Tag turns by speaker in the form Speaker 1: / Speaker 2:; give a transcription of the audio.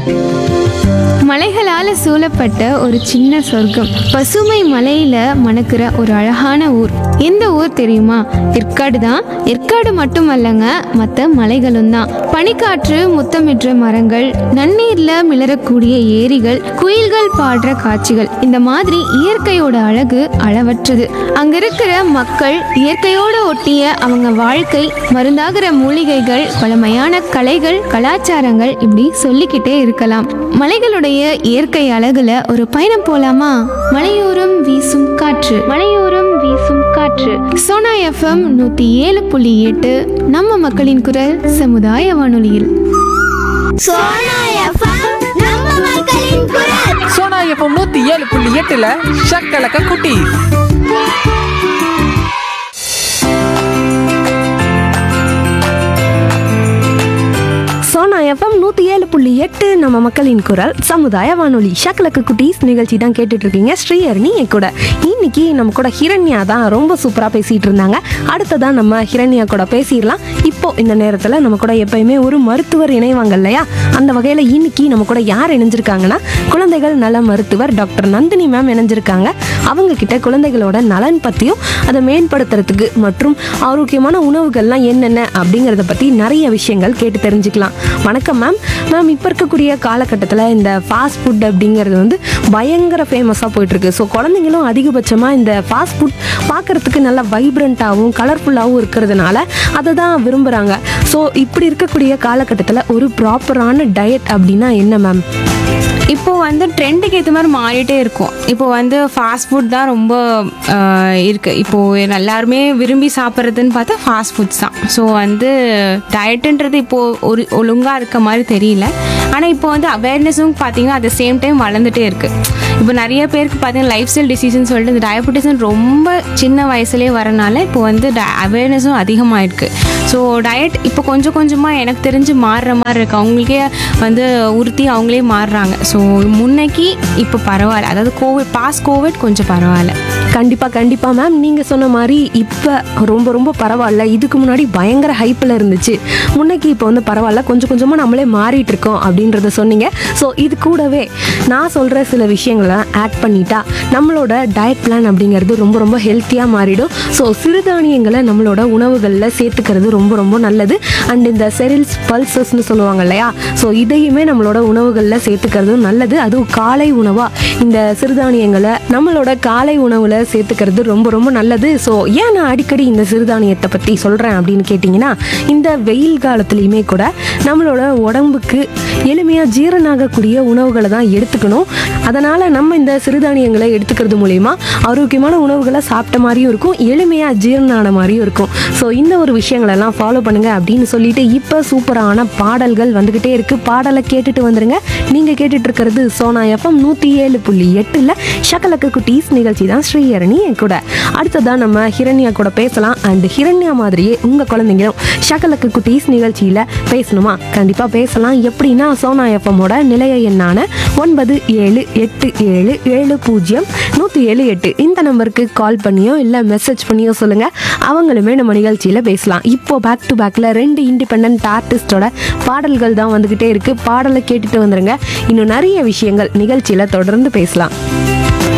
Speaker 1: மலைகளால சூழப்பட்ட ஒரு சின்ன சொர்க்கம் பசுமை மலையில மணக்கிற ஒரு அழகான ஊர் எந்த ஊர் தெரியுமா ஏற்காடு தான் ஏற்காடு மட்டுமல்லங்க மற்ற மலைகளும் தான் பனிக்காற்று முத்தமிடுற மரங்கள் நன்னீர்ல மிளறக்கூடிய ஏரிகள் குயில்கள் பாடுற காட்சிகள் இந்த மாதிரி இயற்கையோட அழகு அளவற்றது அங்க இருக்கிற மக்கள் இயற்கையோட ஒட்டிய அவங்க வாழ்க்கை மருந்தாகிற மூலிகைகள் பழமையான கலைகள் கலாச்சாரங்கள் இப்படி சொல்லிக்கிட்டே இருக்கலாம் மலைகளுடைய இயற்கை அழகுல ஒரு பயணம் போலாமா மலையோரம் வீசும் காற்று மலையோரம் வீசும் காற்று சோனா எஃப்எம் நூத்தி ஏழு புள்ளி எட்டு நம்ம மக்களின் குரல் சமுதாய வானொலியில்
Speaker 2: சோனா எஃப்எம் நம்ம மக்களின் குரல்
Speaker 3: சோனா எஃப்எம் நூத்தி ஏழு புள்ளி எட்டுல ஷக்கலக்க குட்டி
Speaker 4: சோனா எஃப்எம் நூற்றி ஏழு புள்ளி எட்டு நம்ம மக்களின் குரல் சமுதாய வானொலி ஷக்கலக்கு குட்டீஸ் நிகழ்ச்சி தான் கேட்டுட்டு இருக்கீங்க ஸ்ரீஹரணி என் கூட இன்னைக்கு நம்ம கூட ஹிரண்யா தான் ரொம்ப சூப்பராக பேசிட்டு இருந்தாங்க அடுத்ததான் நம்ம ஹிரண்யா கூட பேசிடலாம் இப்போ இந்த நேரத்தில் நம்ம கூட எப்பயுமே ஒரு மருத்துவர் இணைவாங்க இல்லையா அந்த வகையில் இன்னைக்கு நம்ம கூட யார் இணைஞ்சிருக்காங்கன்னா குழந்தைகள் நல மருத்துவர் டாக்டர் நந்தினி மேம் இணைஞ்சிருக்காங்க அவங்க கிட்ட குழந்தைகளோட நலன் பற்றியும் அதை மேம்படுத்துறதுக்கு மற்றும் ஆரோக்கியமான உணவுகள்லாம் என்னென்ன அப்படிங்கிறத பற்றி நிறைய விஷயங்கள் கேட்டு தெரிஞ்சுக்கலாம் வணக்கம் மேம் மேம் இப்போ இருக்கக்கூடிய காலகட்டத்தில் இந்த ஃபாஸ்ட் ஃபுட் அப்படிங்கிறது வந்து பயங்கர ஃபேமஸாக போயிட்டுருக்கு ஸோ குழந்தைங்களும் அதிகபட்சமாக இந்த ஃபாஸ்ட் ஃபுட் பார்க்குறதுக்கு நல்லா வைப்ரண்ட்டாகவும் கலர்ஃபுல்லாகவும் இருக்கிறதுனால அதை தான் விரும்புகிறாங்க ஸோ இப்படி இருக்கக்கூடிய காலகட்டத்தில் ஒரு ப்ராப்பரான டயட் அப்படின்னா என்ன மேம்
Speaker 5: இப்போ வந்து ட்ரெண்டுக்கு ஏற்ற மாதிரி மாறிட்டே இருக்கும் இப்போ வந்து ஃபாஸ்ட் ஃபுட் தான் ரொம்ப ஆஹ், இருக்கு இப்போ எல்லாருமே விரும்பி சாப்பிட்றதுன்னு பார்த்தா ஃபாஸ்ட் ஃபுட்ஸ் தான் ஸோ வந்து டயட்டுன்றது இப்போ ஒரு ஒழுங்காக இருக்க மாதிரி தெரியல ஆனால் இப்போ வந்து அவேர்னஸும் பார்த்தீங்கன்னா அட் சேம் டைம் வளர்ந்துட்டே இருக்கு இப்போ நிறைய பேருக்கு பார்த்தீங்கன்னா லைஃப் ஸ்டைல் டிசீஸ்னு சொல்லிட்டு இந்த டயபெட்டிஸ்னு ரொம்ப சின்ன வயசுலேயே வரனால இப்போ வந்து அவேர்னஸும் அதிகமாயிருக்கு ஸோ டயட் இப்போ கொஞ்சம் கொஞ்சமாக எனக்கு தெரிஞ்சு மாறுற மாதிரி இருக்கு அவங்களுக்கே வந்து உறுத்தி அவங்களே மாறுறாங்க ஸோ முன்னைக்கு இப்போ பரவாயில்ல அதாவது கோவிட் பாஸ் கோவிட் கொஞ்சம் பரவாயில்ல
Speaker 4: கண்டிப்பாக கண்டிப்பாக மேம் நீங்கள் சொன்ன மாதிரி இப்போ ரொம்ப ரொம்ப பரவாயில்ல இதுக்கு முன்னாடி பயங்கர ஹைப்பில் இருந்துச்சு முன்னைக்கு இப்போ வந்து பரவாயில்ல கொஞ்சம் கொஞ்சமாக நம்மளே மாறிட்டு இருக்கோம் அப்படின்றத சொன்னீங்க ஸோ இது கூடவே நான் சொல்கிற சில விஷயங்களை ஆட் பண்ணிட்டா நம்மளோட டயட் பிளான் அப்படிங்கிறது ரொம்ப ரொம்ப ஹெல்த்தியாக மாறிடும் ஸோ சிறுதானியங்களை நம்மளோட உணவுகளில் சேர்த்துக்கிறது ரொம்ப ரொம்ப நல்லது அண்ட் இந்த செரில்ஸ் பல்சஸ்னு சொல்லுவாங்க இல்லையா ஸோ இதையுமே நம்மளோட உணவுகளில் சேர்த்துக்கிறதும் நல்லது அதுவும் காலை உணவாக இந்த சிறுதானியங்களை நம்மளோட காலை உணவில் சேர்த்துக்கிறது ரொம்ப ரொம்ப நல்லது ஸோ ஏன் நான் அடிக்கடி இந்த சிறுதானியத்தை பற்றி சொல்கிறேன் அப்படின்னு கேட்டிங்கன்னா இந்த வெயில் காலத்துலேயுமே கூட நம்மளோட உடம்புக்கு எளிமையாக ஜீரணாகக்கூடிய உணவுகளை தான் எடுத்துக்கணும் அதனால் நம்ம இந்த சிறுதானியங்களை எடுத்துக்கிறது மூலயமா ஆரோக்கியமான உணவுகளை சாப்பிட்ட மாதிரியும் இருக்கும் எளிமையாக ஜீரணம் ஆன மாதிரியும் இருக்கும் ஸோ இந்த ஒரு விஷயங்களெல்லாம் ஃபாலோ பண்ணுங்க அப்படின்னு சொல்லிட்டு இப்போ சூப்பரான பாடல்கள் வந்துக்கிட்டே இருக்கு பாடலை கேட்டுட்டு வந்துருங்க நீங்கள் கேட்டுட்டு இருக்கிறது சோனா எஃப்எம் நூற்றி ஏழு புள்ளி எட்டில் ஷக்கலக்கு குட்டீஸ் நிகழ்ச்சி தான் ஸ்ரீஹரணி என் கூட அடுத்ததான் நம்ம ஹிரண்யா கூட பேசலாம் அண்ட் ஹிரண்யா மாதிரியே உங்கள் குழந்தைங்களும் ஷக்கலக்கு குட்டீஸ் நிகழ்ச்சியில் பேசணுமா கண்டிப்பாக பேசலாம் எப்படின்னா சோனா எஃப்எம்மோட நிலைய எண்ணான ஒன்பது ஏழு எட்டு ஏழு ஏழு பூஜ்ஜியம் நூற்றி ஏழு எட்டு இந்த நம்பருக்கு கால் பண்ணியோ இல்லை மெசேஜ் பண்ணியோ சொல்லுங்கள் அவங்களுமே நம்ம நிகழ்ச்சியில் பேசலாம் இப்போ பேக் டு பேக்கில் ரெண்டு இண்டிபெண்ட் ஆர்டிஸ்டோட பாடல்கள் தான் வந்துக்கிட்டே இருக்குது பாடலை கேட்டுட்டு வந்துருங்க இன்னும் நிறைய விஷயங்கள் நிகழ்ச்சியில் தொடர்ந்து பேசலாம்